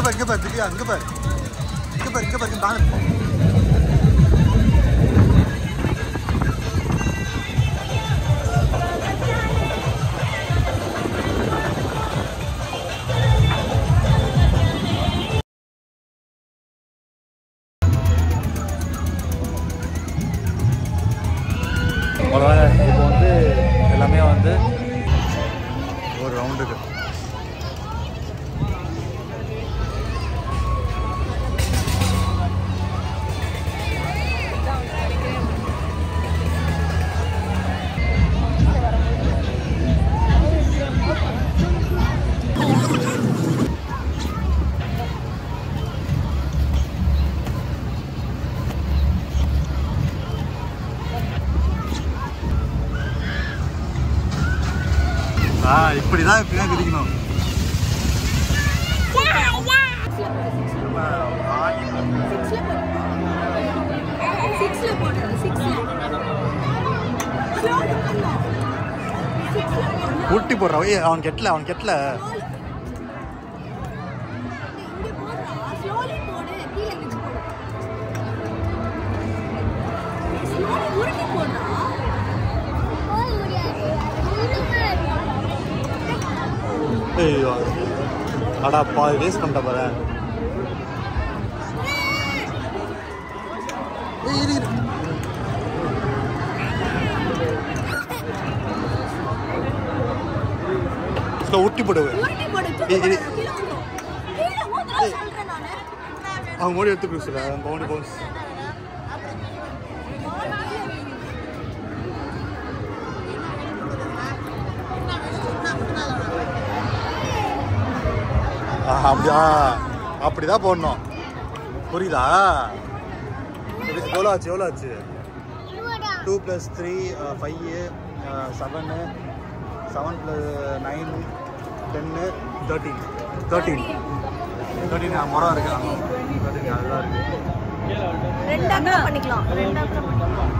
பாரு இங்க பாரு திவ்யா இங்க பாரு இங்க பாரு இங்க பாரு இங்க பாரு அவ்வளோதாங்க இப்போ வந்து எல்லாமே வந்து ஒரு ரவுண்டுக்கு ஆ இப்படி தான் இப்படி தான் குதிக்கணும் சிக்ஸ்ல போடுறது சிக்ஸ்ல உருட்டி போடுறான் ஏய் அவன் கெட்டல அவன் கெட்டல இங்க போடுறா ஸ்லோலி போடு கீழே வச்சு போடு ஸ்லோலி உருட்டி போடுறா போட முடியாது ஐயோ அடா பாதி வேஸ்ட் பண்ணிட்ட பாரு ஏய், இரு, இரு. ஸ்லோ உருட்டி போடுவேன் உருட்டி போடு ஏய், தூக்கி இரு. போடு, கீழே வந்துரும். கீழே ஊத்துறா சொல்றேன் நானு அவங்க மோடி எடுத்து கொடுத்துடா பவுனி பவுன்ஸ் அப்படியா அப்படிதான் போடணும் புரியுதா இது எவ்வளோ ஆச்சு எவ்வளோ ஆச்சு two plus three five seven seven plus nine ten thirteen thirteen thirteen முறம் இருக்கு தேர்ட்டீன் அதுதான் இருக்கு ரெண்டா கூட பண்ணிக்கலாம் ரெண்டா கூட பண்ணிக்கலாம்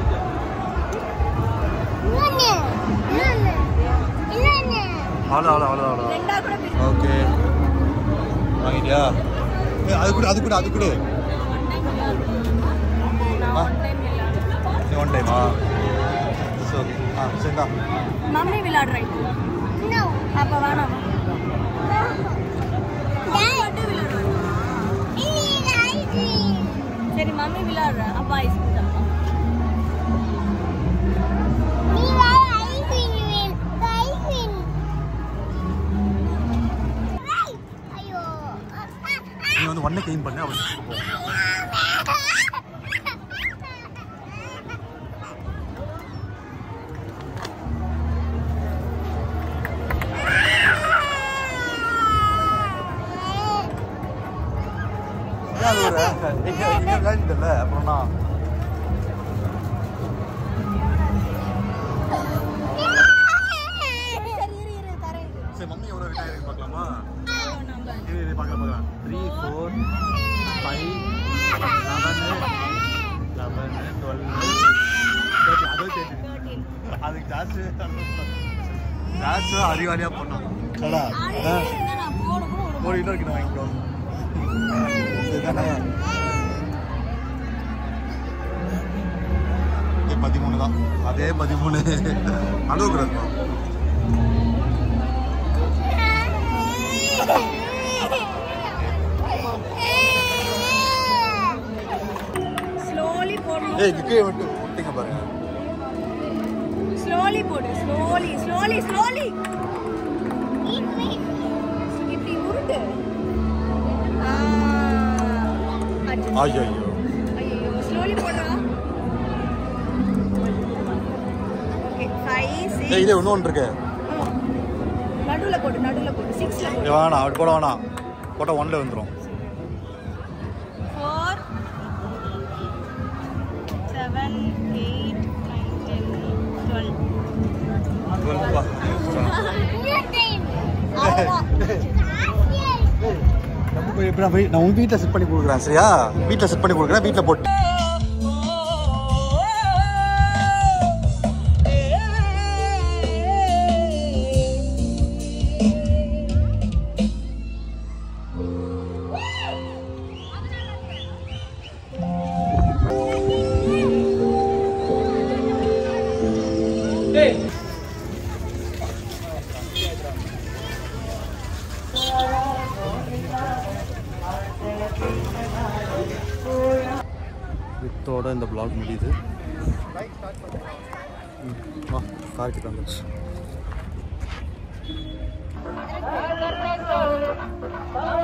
அவ்வளோ அவ்வளோ அவ்வளோ அவ்வளோ ரெண்டா கூட பிரிக்கலாம். ஓகே வாங்கிட்டியா ஏய், அது கூட அது கூட அது கூட நான் ஆ. one time விளையாடுறேன். நீ ஒன் டைமா இட்ஸ் ஓகே ஆ சரிடா மம்மி விளையாடுறேன் அப்ப வேணாம் மட்டும் விளையாடுறேன். சரி மம்மி விளையாடுறேன் அப்ப ஐஸ்கிரீம் சாப்பிடலாம் நீ வந்து ஒன்னை கிளீன் பண்ணு அவன் போ ஏன் அது ஒரு எங்க எங்க விளையாடிட்டல அப்புறம்னா சரி சரி இரு இரு தரேன் இரு. சரி மம்மி எவ்வளோ ரிட்டையர் இருக்கு பார்க்கலாமா நம்ம இது இது பார்க்கலாம் பார்க்கலாம் three four five eleven eleven twelve thirty அதுவும் தேர்ட்டி 13 அதுக்கு ஜாஸ்தி ஜாஸ்தி அறிவாளியாக பண்ணோம் கடா ஆளே இருந்தா நான் போட கூட விட ஒரு இன்னொரு கிட்ட வாங்கிக்கோ இதுதானே இதே பதிமூணு தான் அதே பதிமூணு அளவுக்கு ஸ்லோலி போடணும் ஏய் கீழே விட்டு விட்டீங்க பாருங்க ஸ்லோலி போடு ஸ்லோலி ஸ்லோலி ஸ்லோலி இப்படி உருட்டு ஆ, அச்சச்சோ. ஐயோ ஐயையோ, slowly போடுறா. Okay, five, six. ஏய் இதே இன்னொன்று இருக்கு ஆ. நடுவுல போடு நடுவுல போடு சிக்ஸ்ல போடு இது வேணாம் அப்படி போட வேணாம் போட்டால் ஒன்ல வந்துடும் four seven eight nine ten twelve இப்போ நான் போய் நான் உன் வீட்டில் செட் பண்ணி கொடுக்குறேன் சரியா வீட்டில் செட் பண்ணி கொடுக்குறேன் வீட்டில் போட்டு வித்தோட இந்த பிளாக் முடியுது ம், வா கார் கிட்ட வந்துச்சு Thank